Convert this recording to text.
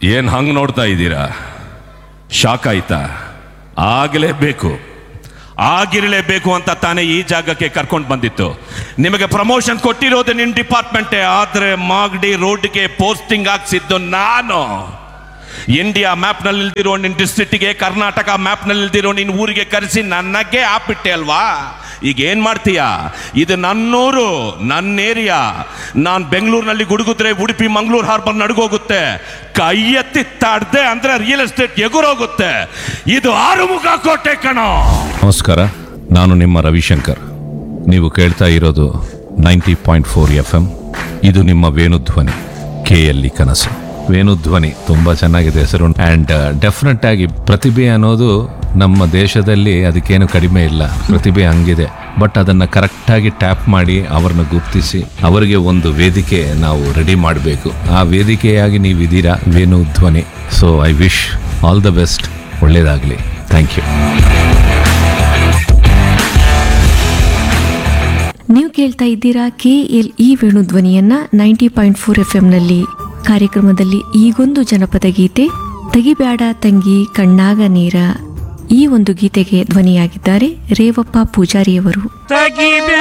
ಏನು ಹಂಗೆ ನೋಡ್ತಾ ಇದ್ದೀರಾ ಶಾಕ್ ಆಯ್ತಾ ಆಗಲೇಬೇಕು ಆಗಿರಲೇಬೇಕು ಅಂತ ತಾನೇ ಈ ಜಾಗಕ್ಕೆ ಕರ್ಕೊಂಡು ಬಂದಿತ್ತು ನಿಮಗೆ ಪ್ರಮೋಷನ್ ಕೊಟ್ಟಿರೋದು ನಿನ್ನ ಡಿಪಾರ್ಟ್ಮೆಂಟೇ ಆದರೆ ಮಾಗಡಿ ರೋಡ್ಗೆ ಪೋಸ್ಟಿಂಗ್ ಹಾಕ್ಸಿದ್ದು ನಾನು ಇಂಡಿಯಾ ಮ್ಯಾಪ್ನಲ್ಲಿ ಇಲ್ದಿರೋ ನಿನ್ನ ಡಿಸ್ಟ್ರಿಕ್ಟಿಗೆ ಕರ್ನಾಟಕ ಮ್ಯಾಪ್ನಲ್ಲಿ ಇಲ್ದಿರೋ ನಿನ್ನ ಊರಿಗೆ ಕರೆಸಿ ನನಗೆ ಹಾಕ್ಬಿಟ್ಟೆ ಅಲ್ವಾ ಈಗ ಏನು ಮಾಡ್ತೀಯಾ ಇದು ನನ್ನೂರು ನನ್ನ ಏರಿಯಾ ನಾನು ಬೆಂಗಳೂರಿನಲ್ಲಿ ಗುಡುಗುದ್ರೆ ಉಡುಪಿ ಮಂಗಳೂರು ಹಾರ್ಬರ್ ನಡುಗೋಗುತ್ತೆ ಕೈ ಎತ್ತಿ ತಾಡ್ದೆ ಅಂದ್ರೆ ರಿಯಲ್ ಎಸ್ಟೇಟ್ ಎಗುರೋಗುತ್ತೆ ಇದು ಆರುಮುಖ ಕೋಟೆ ಕಣೋ ನಮಸ್ಕಾರ ನಾನು ನಿಮ್ಮ ರವಿಶಂಕರ್ ನೀವು ಕೇಳ್ತಾ ಇರೋದು ninety point four F M ಇದು ನಿಮ್ಮ ವೇಣುಧ್ವನಿ ಕೆ ಎಲ್ಲಿ ಕನಸು ವೇಣುಧ್ವನಿ ತುಂಬ ಚೆನ್ನಾಗಿದೆ ಹೆಸರು ಆ್ಯಂಡ್ ಡೆಫಿನೆಟ್ ಆಗಿ ಪ್ರತಿಭೆ ಅನ್ನೋದು ನಮ್ಮ ದೇಶದಲ್ಲಿ ಅದಕ್ಕೇನು ಕಡಿಮೆ ಇಲ್ಲ ಪ್ರತಿಭೆ ಹಂಗಿದೆ ಬಟ್ ಅದನ್ನು ಕರೆಕ್ಟಾಗಿ ಟ್ಯಾಪ್ ಮಾಡಿ ಅವ್ರನ್ನ ಗುರ್ತಿಸಿ ಅವರಿಗೆ ಒಂದು ವೇದಿಕೆ ನಾವು ರೆಡಿ ಮಾಡಬೇಕು ಆ ವೇದಿಕೆಯಾಗಿ ನೀವಿದ್ದೀರಾ Venudhwani so I wish all the best ಒಳ್ಳೆಯದಾಗಲಿ ಥ್ಯಾಂಕ್ ಯು ನೀವು ಕೇಳ್ತಾ ಇದ್ದೀರಾ ಕೆ ಎಲ್ ಇ ವೇಣುಧ್ವನಿಯನ್ನ ನೈಂಟಿ ಪಾಯಿಂಟ್ ಫೋರ್ ಎಫ್ ಎಂನಲ್ಲಿ ಕಾರ್ಯಕ್ರಮದಲ್ಲಿ ಈಗೊಂದು ಜನಪದ ಗೀತೆ ತಗಿಬ್ಯಾಡ ತಂಗಿ ಕಣ್ಣಾಗ ನೀರ ಈ ಒಂದು ಗೀತೆಗೆ ಧ್ವನಿಯಾಗಿದ್ದಾರೆ ರೇವಪ್ಪ ಪೂಜಾರಿಯವರು ತಗಿಬ್ಯಾ